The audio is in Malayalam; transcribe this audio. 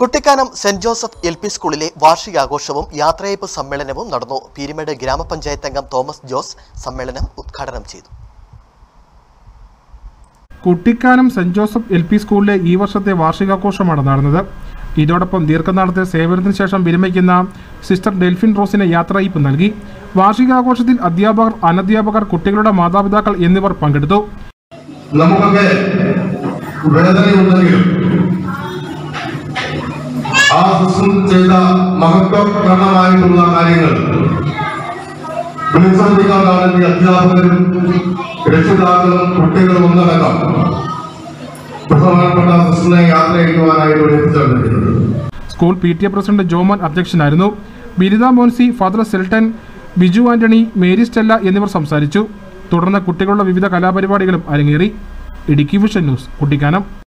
Kuttikkanam saint Joseph L P സ്കൂളിലെ വാർഷികാഘോഷവും യാത്രയയപ്പ് സമ്മേളനവും നടന്നു പീരിമേട് ഗ്രാമപഞ്ചായത്ത് അംഗം തോമസ് ജോസ് സമ്മേളനം ഉദ്ഘാടനം ചെയ്തു Kuttikkanam saint Joseph L P സ്കൂളിലെ ഈ വർഷത്തെ വാർഷികാഘോഷമാണ് നടന്നത് ഇതോടൊപ്പം ദീർഘനാളത്തെ സേവനത്തിന് ശേഷം വിരമിക്കുന്ന സിസ്റ്റർ ഡെൽഫിൻ റോസിന് യാത്രയയപ്പ് നൽകി വാർഷികാഘോഷത്തിൽ അധ്യാപകർ അനധ്യാപകർ കുട്ടികളുടെ മാതാപിതാക്കൾ എന്നിവർ പങ്കെടുത്തു നമുക്കൊക്കെ വേദനയുണ്ടെങ്കിലും ആ സിസ്റ്റം ചെയ്ത മഹത്വകരണമായിട്ടുള്ള കാര്യങ്ങൾ വിളിച്ചോണ്ടിക്കാനാണ് ഈ അധ്യാപകരും രക്ഷിതാക്കളും കുട്ടികളും ഒന്നടക്കം ബഹുമാനപ്പെട്ട സിസ്റ്ററിനെ യാത്ര ചെയ്യുവാനായിട്ട് ഇവിടെ എത്തിച്ചേർന്നിരിക്കുന്നത് school P T A president Jomon അധ്യക്ഷനായിരുന്നു ബിരിത Monsy father Selton Biju Antony Mary Stella എന്നിവർ സംസാരിച്ചു തുടർന്ന് കുട്ടികളുടെ വിവിധ കലാപരിപാടികളും അരങ്ങേറി ഇടുക്കി വിഷൻ ന്യൂസ് കുട്ടിക്കാനം